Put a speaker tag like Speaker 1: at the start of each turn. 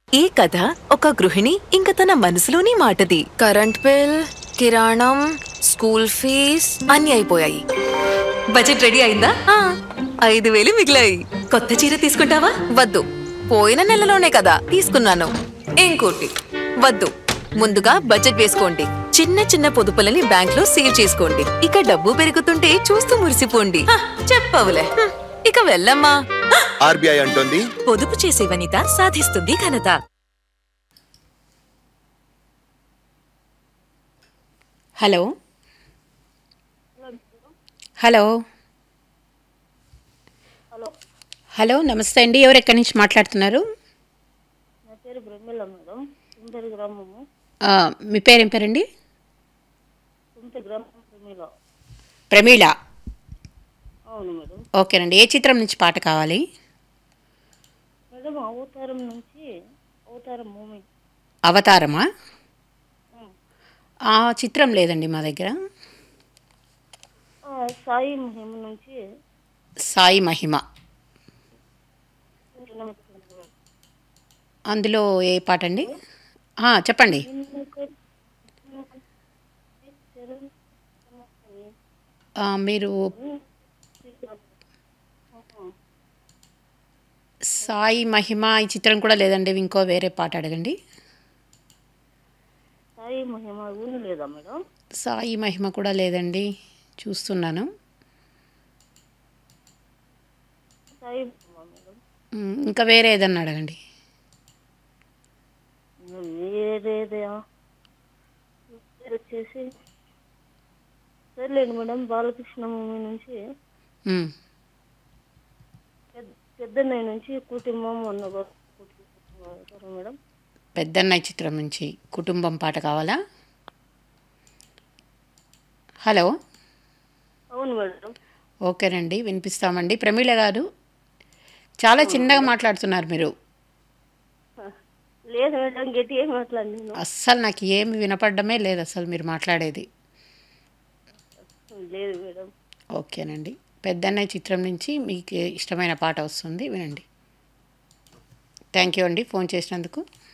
Speaker 1: ఈ కథ ఒక గృహిణి ఇంక తన మనసులోని మాటది
Speaker 2: కరెంట్ బిల్ కిరాణం స్కూల్ ఫీజ్ అన్ని అయిపోయాయి
Speaker 3: బడ్జెట్ రెడీ అయిందా
Speaker 1: ఆ, ఐదు వేలు మిగిలాయి
Speaker 3: కొత్త చీర తీసుకుంటావా
Speaker 2: వద్దు పోయిన నెలలోనే కదా తీసుకున్నాను
Speaker 3: ఇంకోటి
Speaker 1: వద్దు ముందుగా బడ్జెట్ వేసుకోండి చిన్న చిన్న పొదుపులని బ్యాంక్ లో సేవ్ చేసుకోండి ఇక డబ్బు పెరుగుతుంటే చూస్తూ మురిసిపోండి
Speaker 3: హ, చెప్పవులే
Speaker 1: హ్మ్, ఇక వెళ్ళమ్మా
Speaker 4: ఆర్బీఐ అంటోంది
Speaker 1: పొదుపు చేసే వనిత సాధిస్తుంది ఘనత
Speaker 5: హలో హలో హలో నమస్తే అండి ఎవరు ఎక్కడి నుంచి మాట్లాడుతున్నారు
Speaker 6: నా పేరు బ్రహ్మిల మేడం తుంపేరు గ్రామము
Speaker 5: ఆ, మీ పేరు ఏం పేరండి
Speaker 6: తుంపే గ్రామం బ్రహ్మిల
Speaker 5: ప్రమీళ
Speaker 6: అవును మేడం
Speaker 5: ఓకేనండి ఏ చిత్రం నుంచి పాట కావాలి
Speaker 6: మేడం అవతారం నుంచి అవతారం మూమెంట్
Speaker 5: అవతారమా ఆ చిత్రం లేదండి మా దగ్గర
Speaker 6: సాయి మహిమ నుంచి
Speaker 5: సాయి మహిమ అందులో ఏ పాట అండి ఆ, చెప్పండి ఆ, మీరు సాయి మహిమ ఈ చిత్రం కూడా లేదండి ఇంకో వేరే పాట అడగండి
Speaker 6: సాయి మహిమ ఊని లేదా మేడం
Speaker 5: సాయి మహిమ కూడా లేదండి చూస్తున్నాను
Speaker 6: సాయి మహిమ మేడం
Speaker 5: మ్, ఇంకా వేరే ఏదన్నా అడగండి
Speaker 6: వేరేదే పేరు వచ్చేసి సర్లేండి మేడం బాలకృష్ణ మూవీ నుంచి
Speaker 5: మ్,
Speaker 6: పెద్ద పెద్దన్నయ్య నుంచి కుటుంబం ఉన్న కుటుంబం మేడం
Speaker 5: పెద్దన్నయ్య చిత్రం నుంచి కుటుంబం పాట కావాలా హలో
Speaker 6: అవును మేడం
Speaker 5: ఓకేనండి వినిపిస్తామండి ప్రమీల గారు చాలా చిన్నగా మాట్లాడుతున్నారు మీరు
Speaker 6: లేదు మేడం గట్టిగా మాట్లాడి నేను
Speaker 5: అస్సలు నాకు ఏమి వినపడమే లేదు అసలు మీరు మాట్లాడేది
Speaker 6: లేదు మేడం
Speaker 5: ఓకేనండి పెద్దన్నయ్య చిత్రం నుంచి మీకు ఇష్టమైన పాట వస్తుంది వినండి థ్యాంక్ యూ అండి ఫోన్ చేసినందుకు